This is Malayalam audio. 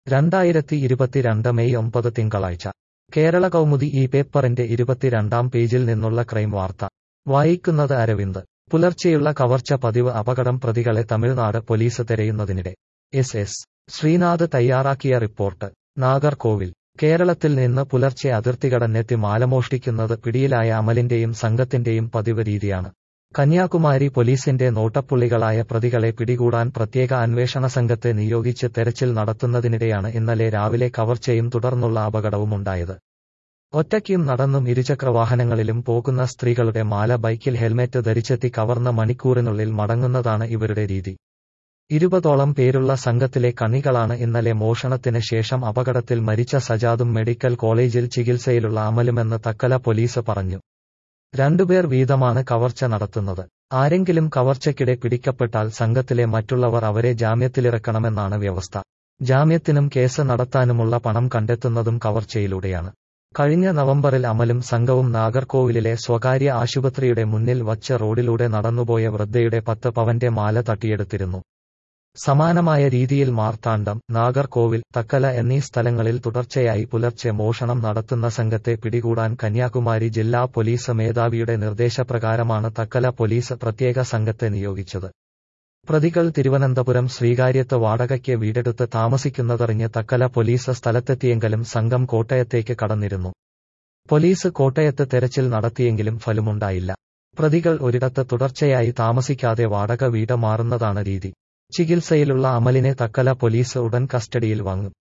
രണ്ടായിരത്തി ഇരുപത്തിരണ്ട് മെയ് ഒമ്പത് തിങ്കളാഴ്ച കേരള കൗമുദി ഈ പേപ്പറിന്റെ ഇരുപത്തിരണ്ടാം പേജിൽ നിന്നുള്ള ക്രൈം വാർത്ത വായിക്കുന്നത് അരവിന്ദ് പുലർച്ചെയുള്ള കവർച്ച പതിവ് അപകടം പ്രതികളെ തമിഴ്നാട് പോലീസ് തെരയുന്നതിനിടെ എസ് എസ് ശ്രീനാഥ് തയ്യാറാക്കിയ റിപ്പോർട്ട് നാഗർകോവിൽ കേരളത്തിൽ നിന്ന് പുലർച്ചെ അതിർത്തി കടന്നെത്തി മാലമോഷ്ടിക്കുന്നത് പിടിയിലായ അമലിന്റെയും സംഘത്തിന്റെയും പതിവ് രീതിയാണ് കന്യാകുമാരി പോലീസിന്റെ നോട്ടപ്പുള്ളികളായ പ്രതികളെ പിടികൂടാൻ പ്രത്യേക അന്വേഷണ സംഘത്തെ നിയോഗിച്ച് തെരച്ചിൽ നടത്തുന്നതിനിടെയാണ് ഇന്നലെ രാവിലെ കവർച്ചയും തുടർന്നുള്ള അപകടവുമുണ്ടായത് ഒറ്റയ്ക്കും നടന്നും ഇരുചക്രവാഹനങ്ങളിലും പോകുന്ന സ്ത്രീകളുടെ മാല ബൈക്കിൽ ഹെൽമെറ്റ് ധരിച്ചെത്തി കവർന്ന മണിക്കൂറിനുള്ളിൽ മടങ്ങുന്നതാണ് ഇവരുടെ രീതി ഇരുപതോളം പേരുള്ള സംഘത്തിലെ കണ്ണികളാണ് ഇന്നലെ മോഷണത്തിന് ശേഷം അപകടത്തിൽ മരിച്ച സജാദും മെഡിക്കൽ കോളേജിൽ ചികിത്സയിലുള്ള അമലുമെന്ന് തക്കല പോലീസ് പറഞ്ഞു രണ്ടുപേർ വീതമാണ് കവർച്ച നടത്തുന്നത് ആരെങ്കിലും കവർച്ചയ്ക്കിടെ പിടിക്കപ്പെട്ടാൽ സംഘത്തിലെ മറ്റുള്ളവർ അവരെ ജാമ്യത്തിലിറക്കണമെന്നാണ് വ്യവസ്ഥ ജാമ്യത്തിനും കേസ് നടത്താനുമുള്ള പണം കണ്ടെത്തുന്നതും കവർച്ചയിലൂടെയാണ് കഴിഞ്ഞ നവംബറിൽ അമലും സംഘവും നാഗർകോവിലിലെ സ്വകാര്യ ആശുപത്രിയുടെ മുന്നിൽ വച്ച് റോഡിലൂടെ നടന്നുപോയ വൃദ്ധയുടെ പത്ത് പവന്റെ മാല തട്ടിയെടുത്തിരുന്നു സമാനമായ രീതിയിൽ മാർത്താണ്ഡം നാഗർകോവിൽ തക്കല എന്നീ സ്ഥലങ്ങളിൽ തുടർച്ചയായി പുലർച്ചെ മോഷണം നടത്തുന്ന സംഘത്തെ പിടികൂടാൻ കന്യാകുമാരി ജില്ലാ പോലീസ് മേധാവിയുടെ നിർദ്ദേശപ്രകാരമാണ് തക്കല പോലീസ് പ്രത്യേക സംഘത്തെ നിയോഗിച്ചത് പ്രതികൾ തിരുവനന്തപുരം ശ്രീകാര്യത്ത് വാടകയ്ക്ക് വീടെടുത്ത് താമസിക്കുന്നതറിഞ്ഞ് തക്കല പോലീസ് സ്ഥലത്തെത്തിയെങ്കിലും സംഘം കോട്ടയത്തേക്ക് കടന്നിരുന്നു പോലീസ് കോട്ടയത്ത് തെരച്ചിൽ നടത്തിയെങ്കിലും ഫലമുണ്ടായില്ല പ്രതികൾ ഒരിടത്ത് തുടർച്ചയായി താമസിക്കാതെ വാടക വീട് മാറുന്നതാണ് രീതി ചികിത്സയിലുള്ള അമലിനെ തക്കല പോലീസ് ഉടൻ കസ്റ്റഡിയിൽ വാങ്ങും